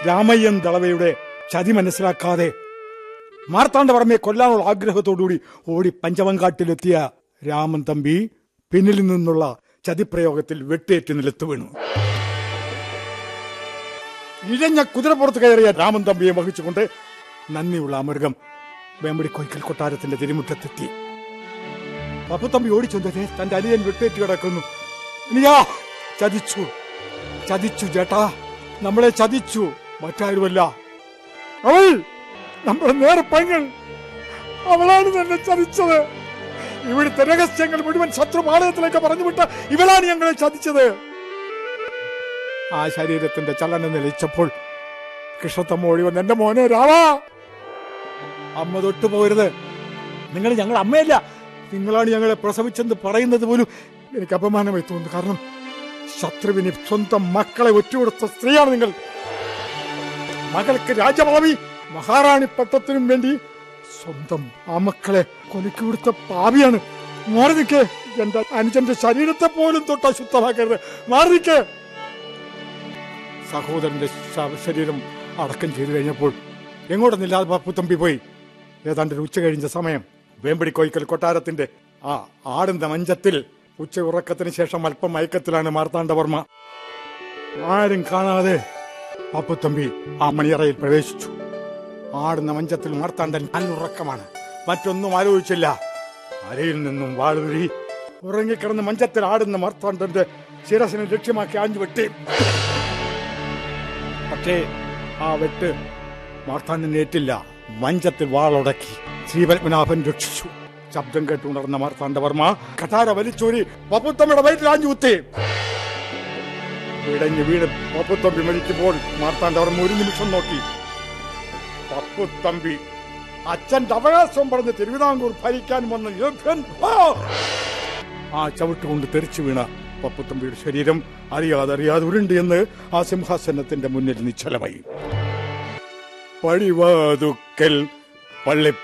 രാമയ്യൻ ദളവയുടെ ചതി മനസ്സിലാക്കാതെ മാർത്താണ്ഡവർമ്മയെ കൊല്ലാനുള്ള ആഗ്രഹത്തോടുകൂടി ഓടി പഞ്ചവങ്കാട്ടിലെത്തിയ രാമൻ തമ്പി പിന്നിൽ നിന്നുള്ള ചതിപ്രയോഗത്തിൽ വെട്ടേറ്റ് നിലത്ത് വീണു ഇഴഞ്ഞ കുതിരപ്പുറത്ത് കയറിയ രാമൻ തമ്പിയെ വഹിച്ചുകൊണ്ട് നന്ദിയുള്ള ആ മൃഗം വേമ്പടി കൊയ്ക്കൽ കൊട്ടാരത്തിന്റെ തിരുമുറ്റത്തെത്തി പപ്പുത്തമ്പി ഓടിച്ചെന്നത് തന്റെ അലിയൻ വെട്ടേറ്റ് കിടക്കുന്നു ഇനിയാ ചതിച്ചു ചതിച്ചു ചേട്ടാ നമ്മളെ ചതിച്ചു മറ്റാരുമല്ല അവൾ നമ്മുടെ നേർപ്പങ്ങൾ അവളാണ് തന്നെ ചതിച്ചത് ഇവിടുത്തെ രഹസ്യങ്ങൾ മുഴുവൻ ശത്രുപാളയത്തിലേക്ക് പറഞ്ഞുവിട്ട ഇവളാണ് ഞങ്ങളെ ചതിച്ചത് ആ ശരീരത്തിന്റെ ചലനം നിലച്ചപ്പോൾ കൃഷ്ണത്തമ്മ ഓടി വന്ന് എന്റെ മോനെ രാവാ അമ്മ തൊട്ടു പോകരുത് നിങ്ങൾ ഞങ്ങൾ അമ്മയല്ല നിങ്ങളാണ് ഞങ്ങളെ പ്രസവിച്ചെന്ന് പറയുന്നത് പോലും എനിക്ക് അപമാനമായി തോന്നുന്നു കാരണം ശത്രുവിന് സ്വന്തം മക്കളെ ഒറ്റുകൊടുത്ത സ്ത്രീയാണ് നിങ്ങൾ മകൾക്ക് രാജഭാവി മഹാറാണി പട്ടത്തിനും വേണ്ടി സ്വന്തം ആ മക്കളെ കൊലക്ക് കൊടുത്ത പാപിയാണ് മാറി നിൽക്കേ എന്റെ അനുജന്റെ ശരീരത്തെ പോലും തൊട്ട് അശുദ്ധമാക്കരുത് മാറി നിൽക്കേ സഹോദരന്റെ ശ- ശരീരം അടക്കം ചെയ്തു കഴിഞ്ഞപ്പോൾ എങ്ങോട്ടൊന്നില്ലാതെ പപ്പുത്തമ്പി പോയി ഏതാണ്ട് ഒരു ഉച്ച കഴിഞ്ഞ സമയം വേമ്പടി കോയിക്കൽ കൊട്ടാരത്തിന്റെ ആ ആടുന്ന മഞ്ചത്തിൽ ഉച്ച ഉറക്കത്തിന് ശേഷം അല്പം മയക്കത്തിലാണ് മാർത്താണ്ഡവർമ്മ ആരും കാണാതെ പപ്പുത്തമ്പി ആ മണിയറയിൽ പ്രവേശിച്ചു ആടുന്ന മഞ്ചത്തിൽ മാർത്താണ്ഡൻ നല്ലുറക്കമാണ് മറ്റൊന്നും ആലോചിച്ചില്ല അരയിൽ നിന്നും വാളുരുകി ഉറങ്ങിക്കിടന്ന് മഞ്ചത്തിൽ ആടുന്ന മാർത്താണ്ഡന്റെ ശിരസിനെ ലക്ഷ്യമാക്കി ആഞ്ഞു വെട്ടി പക്ഷേ ആ വെട്ട് മാർത്താണ്ഡൻ ഏറ്റില്ല മഞ്ചത്തിൽ വാളുടക്കി ശ്രീപത്മനാഭൻ രക്ഷിച്ചു ശബ്ദം കേട്ടുണർന്ന മാർത്താണ്ഡവർമ്മ കഠാര വലിച്ചൂരി പപ്പുത്തമ്മയുടെ വയറ്റിൽ ആഞ്ഞു കുത്തി ഇടഞ്ഞു വീട് പപ്പുത്തമ്പി മരിക്കുമ്പോൾ മാർത്താണ്ഡവർമ്മ ഒരു നിമിഷം നോക്കി പപ്പുത്തമ്പി അച്ഛന്റെ അവകാശം പറഞ്ഞ് തിരുവിതാംകൂർ ഭരിക്കാൻ വന്ന യോഗ്യൻ ആ! ആ ചവിട്ടുകൊണ്ട് തെറിച്ചു വീണ പപ്പുത്തമ്പിയുടെ ശരീരം അറിയാതെ അറിയാതെ ഉരുണ്ട് എന്ന് ആ സിംഹാസനത്തിന്റെ മുന്നിൽ നിശ്ചലമായി പഴിവാതുക്കൽ പള്ളി